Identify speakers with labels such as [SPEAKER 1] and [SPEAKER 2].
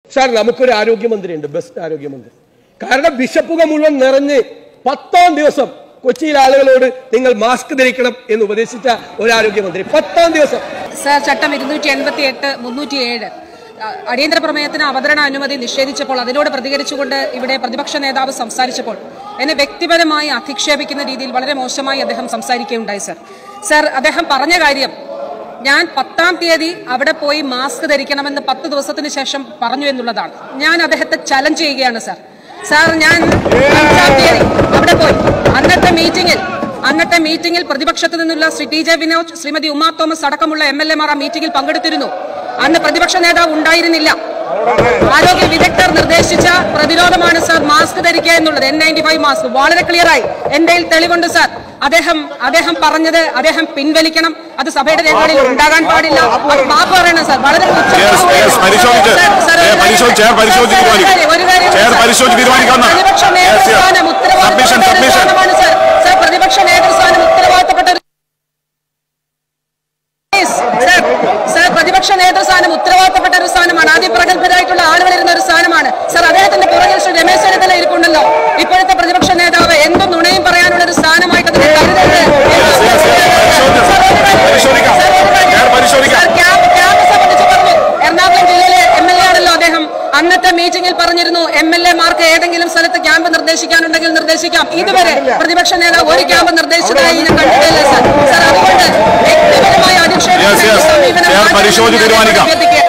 [SPEAKER 1] Sir നമുക്കൊരു ആരോഗ്യമന്ത്രിയുണ്ട് best ആരോഗ്യമന്ത്രി കാരണം ബിഷപ്പുക മുഴുവൻ നിറഞ്ഞ് പത്താം ദിവസം കൊച്ചിയിലെ ആളുകളോട് നിങ്ങൾ മാസ്ക് ധരിക്കണം എന്ന് ഉപദേശിച്ച ഒരു ആരോഗ്യമന്ത്രി പത്താം ദിവസം
[SPEAKER 2] സർ ചട്ടം ഇരുന്നൂറ്റി എൺപത്തി എട്ട് മുന്നൂറ്റി ഏഴ് അടിയന്തര പ്രമേയത്തിന് അവതരണ അനുമതി നിഷേധിച്ചപ്പോൾ അതിനോട് പ്രതികരിച്ചുകൊണ്ട് ഇവിടെ പ്രതിപക്ഷ നേതാവ് സംസാരിച്ചപ്പോൾ എന്നെ വ്യക്തിപരമായി അധിക്ഷേപിക്കുന്ന രീതിയിൽ വളരെ മോശമായി അദ്ദേഹം സംസാരിക്കുകയുണ്ടായി സർ സർ അദ്ദേഹം പറഞ്ഞ കാര്യം ഞാൻ പത്താം തീയതി അവിടെ പോയി മാസ്ക് ധരിക്കണമെന്ന് പത്ത് ദിവസത്തിന് ശേഷം പറഞ്ഞു എന്നുള്ളതാണ് ഞാൻ അദ്ദേഹത്തെ ചലഞ്ച് ചെയ്യുകയാണ് സർ സാർ ഞാൻ അഞ്ചാം തീയതി അവിടെ പോയി അന്നത്തെ മീറ്റിംഗിൽ അന്നത്തെ മീറ്റിംഗിൽ പ്രതിപക്ഷത്തു നിന്നുള്ള Shri T J Vinod Shrimati Uma Thomas അടക്കമുള്ള എം എൽ എമാർ ആ മീറ്റിംഗിൽ പങ്കെടുത്തിരുന്നു അന്ന് പ്രതിപക്ഷ നേതാവ് ഉണ്ടായിരുന്നില്ല ആരോഗ്യ വിദഗ്ധർ നിർദ്ദേശിച്ച പ്രതിരോധമാണ് സാർ മാസ്ക് ധരിക്കുക എന്നുള്ളത് എൻ നയൻറ്റി ഫൈവ് മാസ്ക് വളരെ ക്ലിയറായി എന്റെ കയ്യിൽ തെളിവുണ്ട് സാർ അദ്ദേഹം അദ്ദേഹം പറഞ്ഞത് അദ്ദേഹം പിൻവലിക്കണം അത് സഭയുടെ രേഖകളിൽ ഉണ്ടാകാൻ പാടില്ല അത് മാപ്പ് പറയണം സാർ വളരെ
[SPEAKER 3] Yes, yes, പരിശോധിച്ച്.
[SPEAKER 2] സാർ, സാർ, ഒരു
[SPEAKER 3] ഏ,
[SPEAKER 2] കാര്യം-
[SPEAKER 3] പരിശോധിച്ച്, ചെയർ പരിശോധിച്ച്
[SPEAKER 2] സാർ, ഒരു
[SPEAKER 3] തീരുമാനിക്കും.
[SPEAKER 2] കാര്യം- ഒരു കാര്യം
[SPEAKER 3] ചെയർ
[SPEAKER 2] സാർ.
[SPEAKER 3] പരിശോധിച്ച് തീരുമാനിക്കാവുന്നതാണ്.
[SPEAKER 2] പ്രതിപക്ഷ
[SPEAKER 3] Yes, yes.
[SPEAKER 2] നേതൃസ്ഥാനം ഉത്തരവാദിത്തപ്പെട്ട
[SPEAKER 3] Submission,
[SPEAKER 2] ഒരു
[SPEAKER 3] submission.
[SPEAKER 2] സ്ഥാനമാണ് സാർ സാർ പ്രതിപക്ഷ നേതൃസ്ഥാനം ഉത്തരവാദിത്തപ്പെട്ട ഒരു Yes, സർ സർ പ്രതിപക്ഷ നേതൃസ്ഥാനം ഉത്തരവാദിത്തപ്പെട്ട ഒരു സ്ഥാനമാണ് ആദ്യം പ്രഗത്ഭരായിട്ടുള്ള ആളുകൾ ഇരുന്ന ഒരു സ്ഥാനമാണ് സർ അദ്ദേഹത്തിന്റെ പുറകിൽ ശ്രീ രമേശ് ചെന്നിത്തല ഇരിപ്പുണ്ടല്ലോ ഇപ്പോഴത്തെ പ്രതിപക്ഷ നേതാവ് എന്തും നുണയും പറയാനുള്ള ഒരു സ്ഥാനമായിട്ട് അതിനെ കരുതരുത് എന്ന് സർ, ഒരു കാര്യം-
[SPEAKER 3] പരിശോധിക്കാം.
[SPEAKER 2] സർ, ഒരു കാര്യം-
[SPEAKER 3] ഞാൻ പരിശോധിക്കാം.
[SPEAKER 2] സർ, ക്യാമ്പ് ക്യാമ്പ് സംബന്ധിച്ച് പറഞ്ഞു എറണാകുളം ജില്ലയിലെ എം എൽ എ ആണല്ലോ അദ്ദേഹം അന്നത്തെ മീറ്റിംഗിൽ പറഞ്ഞിരുന്നു എം എൽ എമാർക്ക് ഏതെങ്കിലും സ്ഥലത്ത് ക്യാമ്പ് നിർദ്ദേശിക്കാനുണ്ടെങ്കിൽ നിർദ്ദേശിക്കാം ഇതുവരെ പ്രതിപക്ഷ നേതാവ് ഒരു ക്യാമ്പ് നിർദ്ദേശിച്ചതായി ഞാൻ കണ്ടിട്ടില്ല സർ സർ അതുകൊണ്ട് വ്യക്തിപരമായ
[SPEAKER 3] Yes, yes.
[SPEAKER 2] അധിക്ഷേപം
[SPEAKER 3] ചെയർ പരിശോധിച്ച് തീരുമാനിക്കാം.